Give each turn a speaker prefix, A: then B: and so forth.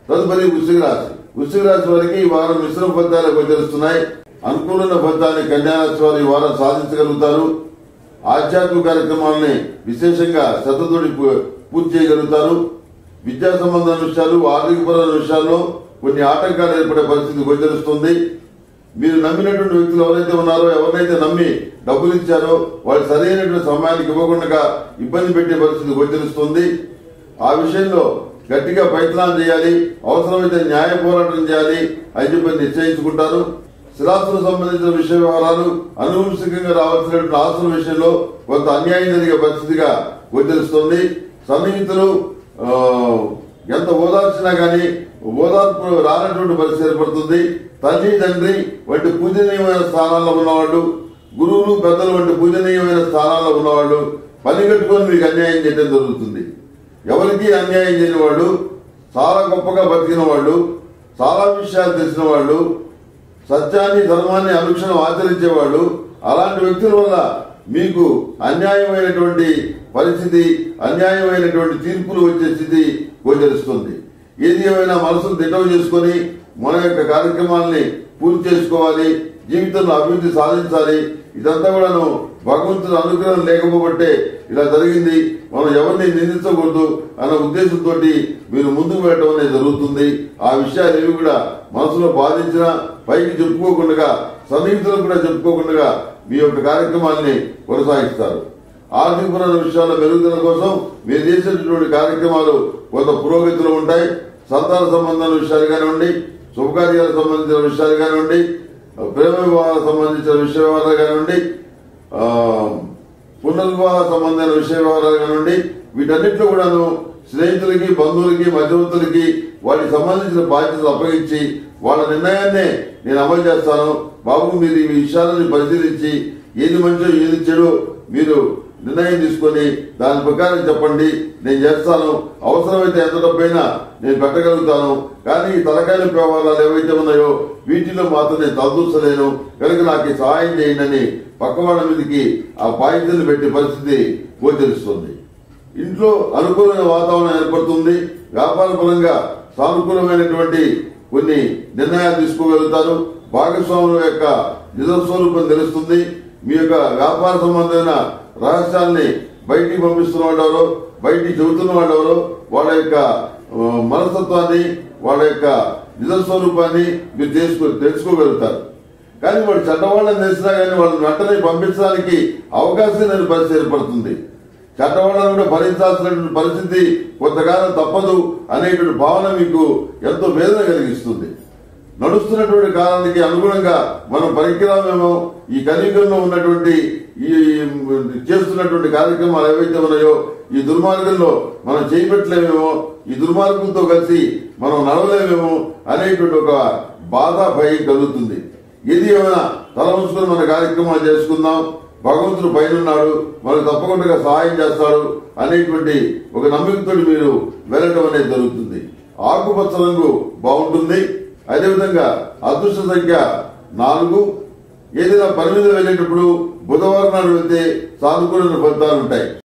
A: తదుపరి వృశ్చిక రాశి వృశ్చిక రాశి వారికి ఈ వారం మిశ్రమ ఫలితాలు గోచరిస్తున్నాయి అనుకూలమైన ఫలితాన్ని కన్యారాశి వారు ఈ వారం సాధించగలుగుతారు ఆధ్యాత్మిక కార్యక్రమాలని విశేషంగా శ్రద్ధతోటి పూ- పూర్తి చేయగలుగుతారు విద్యా సంబంధమైన విషయాలు ఆర్థికపరమైన విషయాల్లో కొన్ని ఆటంకాలు ఏర్పడే పరిస్థితి గోచరిస్తుంది మీరు నమ్మినటువంటి వ్యక్తులు ఎవరైతే ఉన్నారో ఎవరినైతే నమ్మి డబ్బులు ఇచ్చారో వాళ్ళు సరైనటువంటి సమయానికి ఇవ్వకుండా ఇబ్బంది పెట్టే పరిస్థితి గోచరిస్తుంది ఆ విషయంలో గట్టిగా ప్రయత్నాలు చేయాలి అవసరమైతే న్యాయ పోరాటం చేయాలి అని చెప్పి నిశ్చయించుకుంటారు స్థిరాస్తులకు సంబంధించిన విషయ వ్యవహారాలు అనువంశికంగా రావాల్సినటువంటి ఆస్తుల విషయంలో కొంత అన్యాయం జరిగే పరిస్థితిగా గోచరిస్తుంది సన్నిహితులు ఆ, ఎంత ఓదార్చినా గానీ ఓదార్పు రానటువంటి పరిస్థితి ఏర్పడుతుంది తల్లి తండ్రి వంటి పూజనీయమైన స్థానాల్లో ఉన్నవాళ్ళు గురువులు పెద్దలు వంటి పూజనీయమైన స్థానాల్లో ఉన్నవాళ్ళు పని కట్టుకొని మీకు అన్యాయం చేయడం జరుగుతుంది ఎవరికి అన్యాయం చేయని వాళ్ళు చాలా గొప్పగా బతికిన వాళ్ళు చాలా విషయాలు తెలిసిన వాళ్ళు సత్యాన్ని ధర్మాన్ని అనుక్షణం ఆచరించేవాళ్ళు అలాంటి వ్యక్తుల వల్ల మీకు అన్యాయమైనటువంటి పరిస్థితి అన్యాయమైనటువంటి తీర్పులు వచ్చే స్థితి గోచరిస్తుంది ఏది ఏమైనా మనసును దిటవు చేసుకొని మన యొక్క కార్యక్రమాల్ని పూర్తి చేసుకోవాలి జీవితంలో అభివృద్ధి సాధించాలి ఇదంతా కూడాను భగవంతుని అనుగ్రహం లేకపోబట్టే ఇలా జరిగింది మనం ఎవరిని నిందించకూడదు అన్న ఉద్దేశంతో మీరు ముందుకు వెళ్ళడం అనేది జరుగుతుంది ఆ విషయాలు ఏవి కూడా మనసులో బాధించిన పైకి చెప్పుకోకుండా సన్నిహితులకు కూడా చెప్పుకోకుండా మీ యొక్క కార్యక్రమాన్ని కొనసాగిస్తారు ఆర్థికపరమైన విషయాల మెరుగుదల కోసం మీరు చేసేటటువంటి కార్యక్రమాలు కొంత పురోగతిలో ఉంటాయి సంతాన సంబంధాల విషయాలు కానివ్వండి శుభకార్యాలకు సంబంధించిన విషయాలు కానివ్వండి ప్రేమ వివాహాలకు సంబంధించిన విషయ వ్యవహారాలు కానివ్వండి ఆ, పునర్వివాహ సంబంధమైన విషయ వ్యవహారాలు కానివ్వండి వీటన్నిటిలో కూడాను స్నేహితులకి బంధువులకి మధ్యవర్తులకి వాటికి సంబంధించిన బాధ్యతలు అప్పగించి వాళ్ళ నిర్ణయాన్నే నేను అమలు చేస్తాను బాబు మీరు ఈ విషయాలని పరిశీలించి ఏది మంచో ఏది చెడో మీరు నిర్ణయం తీసుకొని దాని ప్రకారం చెప్పండి నేను చేస్తాను అవసరమైతే ఎంత డబ్బైనా నేను పెట్టగలుగుతాను కానీ ఈ తలకాయల వ్యవహారాలు ఏవైతే ఉన్నాయో వీటిలో మాత్రం నేను తలదూసలేను కనుక నాకు ఈ సహాయం చేయండి అని పక్కవాళ్ళ మీదకి ఆ బాధ్యతలు పెట్టే పరిస్థితి గోచరిస్తుంది ఇంట్లో అనుకూలమైన వాతావరణం ఏర్పడుతుంది వ్యాపార పరంగా సానుకూలమైనటువంటి కొన్ని నిర్ణయాలు తీసుకోగలుగుతారు భాగస్వాముల యొక్క నిజ స్వరూపం తెలుస్తుంది మీ యొక్క వ్యాపార సంబంధమైన రహస్యాల్ని బయటికి పంపిస్తున్న వాళ్ళు ఎవరో బయటికి చెబుతున్న వాళ్ళు ఎవరో వాళ్ళ యొక్క ఆ, మనస్తత్వాన్ని వాళ్ళ యొక్క నిజ స్వరూపాన్ని మీరు తెలుసుకో తెలుసుకోగలుగుతారు కానీ వాడు చెడ్డవాళ్ళని తెలిసినా కానీ వాళ్ళని వెంటనే పంపించడానికి అవకాశం లేని పరిస్థితి ఏర్పడుతుంది చెడ్డవాళ్ళని కూడా భరించాల్సినటువంటి పరిస్థితి కొంతకాలం తప్పదు అనేటువంటి భావన మీకు ఎంతో వేదన కలిగిస్తుంది నడుస్తున్నటువంటి కాలానికి అనుగుణంగా మనం పనికిరామేమో ఈ కలియుగంలో ఉన్నటువంటి ఈ చేస్తున్నటువంటి కార్యక్రమాలు ఏవైతే ఉన్నాయో ఈ దుర్మార్గంలో మనం చేయబెట్టలేమేమో ఈ దుర్మార్గంతో కలిసి మనం నడవలేమేమో అనేటువంటి ఒక బాధ భయం కలుగుతుంది ఇది ఏమైనా తల ఉంచుకొని మన కార్యక్రమాలు చేసుకుందాం భగవంతుడు పైన ఉన్నాడు మనకు తప్పకుండా సహాయం చేస్తాడు అనేటువంటి ఒక నమ్మకంతో మీరు వెళ్ళడం అనేది జరుగుతుంది ఆకుపచ్చ రంగు బాగుంటుంది అదేవిధంగా అదృష్ట సంఖ్య నాలుగు ఏదైనా పని మీద వెళ్ళేటప్పుడు బుధవారం నాడు వెళ్తే సానుకూలమైన ఫలితాలు ఉంటాయి